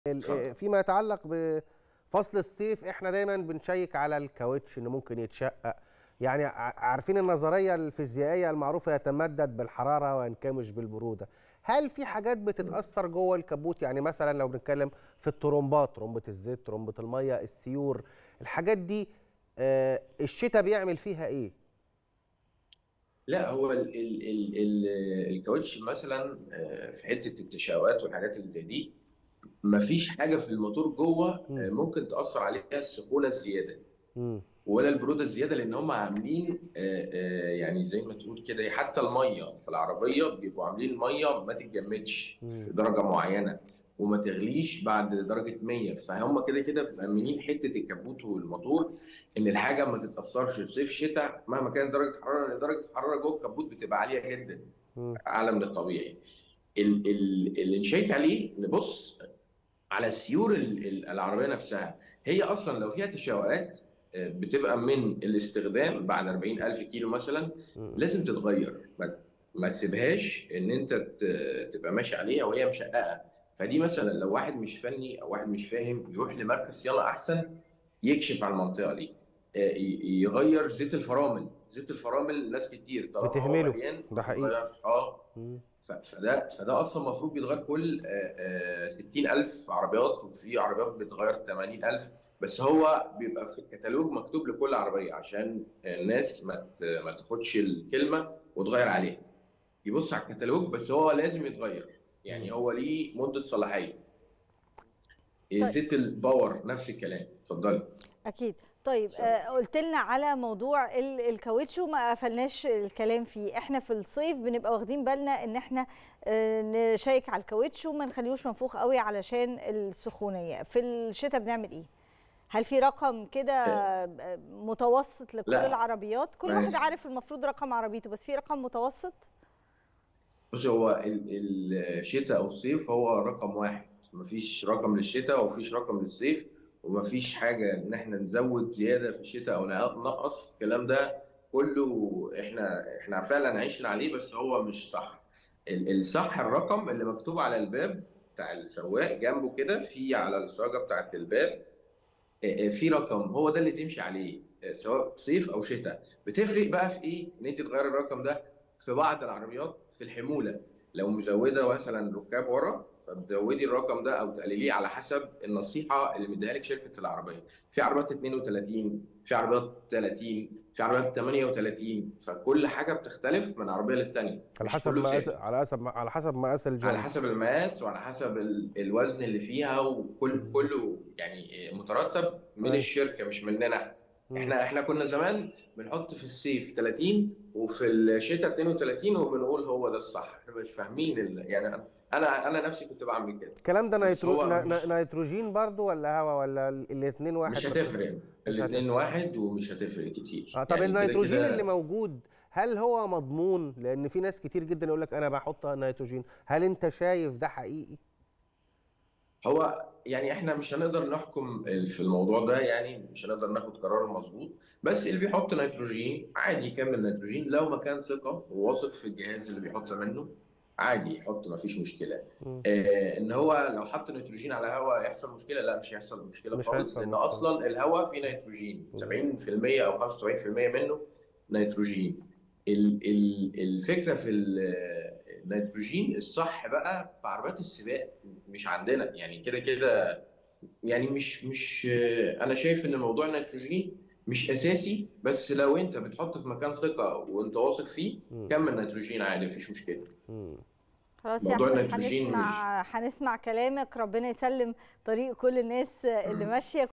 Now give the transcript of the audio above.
ال- فيما يتعلق بفصل الصيف احنا دايما بنشيك على الكاوتش انه ممكن يتشقق يعني ع- عارفين النظريه الفيزيائيه المعروفه يتمدد بالحراره وينكمش بالبروده هل في حاجات بتتاثر جوه الكبوت يعني مثلا لو بنتكلم في الترمبات ترمبه الزيت ترمبه الميه السيور الحاجات دي آه، الشتاء بيعمل فيها ايه لا هو ال ال ال ال الكاوتش مثلا آه، في حته التشققات والحاجات اللي زي دي مفيش حاجه في الموتور جوه آه، مم. ممكن تاثر عليها السخونه الزياده مم. ولا البروده الزياده لان هم عاملين آه، آه، يعني زي ما تقول كده حتى الميه في العربيه بيبقوا عاملين الميه ما تتجمدش مم. في درجه معينه وما تغليش بعد درجه 100 فهم كده كده مأمنين حته الكبوت والموتور ان الحاجه ما تتاثرش صيف شتاء مهما كانت درجه الحراره لان درجه الحراره جوه الكبوت بتبقى عاليه جدا مم. اعلى من الطبيعي ال- ال- اللي نشيك عليه نبص على سيور ال- ال- العربيه نفسها هي اصلا لو فيها تشوقات آه، بتبقى من الاستخدام بعد 40000 كيلو مثلا مم. لازم تتغير ما, ما تسيبهاش ان انت ت- تبقى ماشي عليها وهي مشققه فدي مثلا لو واحد مش فني او واحد مش فاهم يروح لمركز صيانه احسن يكشف على المنطقه دي آه، ي- يغير زيت الفرامل زيت الفرامل ناس كتير طالما هو بتهمله. مليان ده حقيقي. ما يغيرش. اه مم. ف- فده فده اصلا المفروض بيتغير كل آه، آه، 60000 عربيات وفي عربيات بتتغير 80000 بس هو بيبقى في الكتالوج مكتوب لكل عربيه عشان الناس ما ت- ما تاخدش الكلمه وتغير عليها يبص على الكتالوج بس هو لازم يتغير يعني هو ليه مده صلاحيه طيب. زيت الباور نفس الكلام اتفضلي اكيد طيب سلام. آه قلت لنا على موضوع ال- الكاوتش وما قفلناش الكلام فيه احنا في الصيف بنبقى واخدين بالنا ان احنا آه نشيك على الكاوتش وما نخليهوش منفوخ قوي علشان السخونيه في الشتاء بنعمل ايه هل في رقم كده آه، متوسط لكل لا. العربيات كل ماشي. واحد عارف المفروض رقم عربيته بس في رقم متوسط بص هو ال- الشتاء او الصيف هو رقم واحد مفيش رقم للشتاء ومفيش رقم للصيف ومفيش حاجه ان احنا نزود زياده في الشتاء او نقص الكلام ده كله احنا احنا فعلا عشنا عليه بس هو مش صح ال- الصح الرقم اللي مكتوب على الباب بتاع السواق جنبه كده في على الصاجه بتاعت الباب آه، آه، في رقم هو ده اللي تمشي عليه آه، سواء صيف او شتاء بتفرق بقى في ايه ان انت تغير الرقم ده في بعض العربيات في الحموله لو مزوده مثلا ركاب ورا فبتزودي الرقم ده او تقلليه على حسب النصيحه اللي مديها لك شركه العربيه في عربيات 32 في عربيات 30 في عربيات 38 فكل حاجه بتختلف من عربيه للتانيه على مش حسب كله مقاس ثابت. على حسب على حسب مقاس الجو على حسب المقاس وعلى حسب ال- الوزن اللي فيها وكل كله يعني مترتب من أيوة. الشركه مش مننا مم. احنا احنا كنا زمان بنحط في الصيف 30 وفي الشتاء 32 وبنقول هو ده الصح احنا مش فاهمين ال... يعني أنا- انا انا نفسي كنت بعمل كده الكلام ده بس نيترو... هو نا- مش- نا- نيتروجين برضو ولا هوا ولا الاثنين واحد مش هتفرق مش الاثنين واحد ومش هتفرق كتير اه طب يعني كده النيتروجين كده- اللي موجود هل هو مضمون لان في ناس كتير جدا يقول لك انا بحط نيتروجين هل انت شايف ده حقيقي هو يعني احنا مش هنقدر نحكم في الموضوع ده يعني مش هنقدر ناخد قرار مظبوط بس اللي بيحط نيتروجين عادي يكمل نيتروجين لو ما كان ثقة وواثق في الجهاز اللي بيحط منه عادي يحط ما فيش مشكلة مم. آه ان هو لو حط نيتروجين على هواء يحصل مشكلة لا مش هيحصل مشكلة مش خالص هيحصل لان مشكلة. اصلا الهواء فيه نيتروجين 70% او 75% منه نيتروجين ال- ال- الفكرة في ال- النيتروجين الصح بقى في عربيات السباق مش عندنا يعني كده كده يعني مش مش انا شايف ان موضوع النيتروجين مش اساسي بس لو انت بتحط في مكان ثقة وانت واثق فيه مم. كمل نيتروجين عادي مفيش مشكلة مم. خلاص يا موضوع احمد النيتروجين هنسمع هنسمع كلامك ربنا يسلم طريق كل الناس اللي ماشيه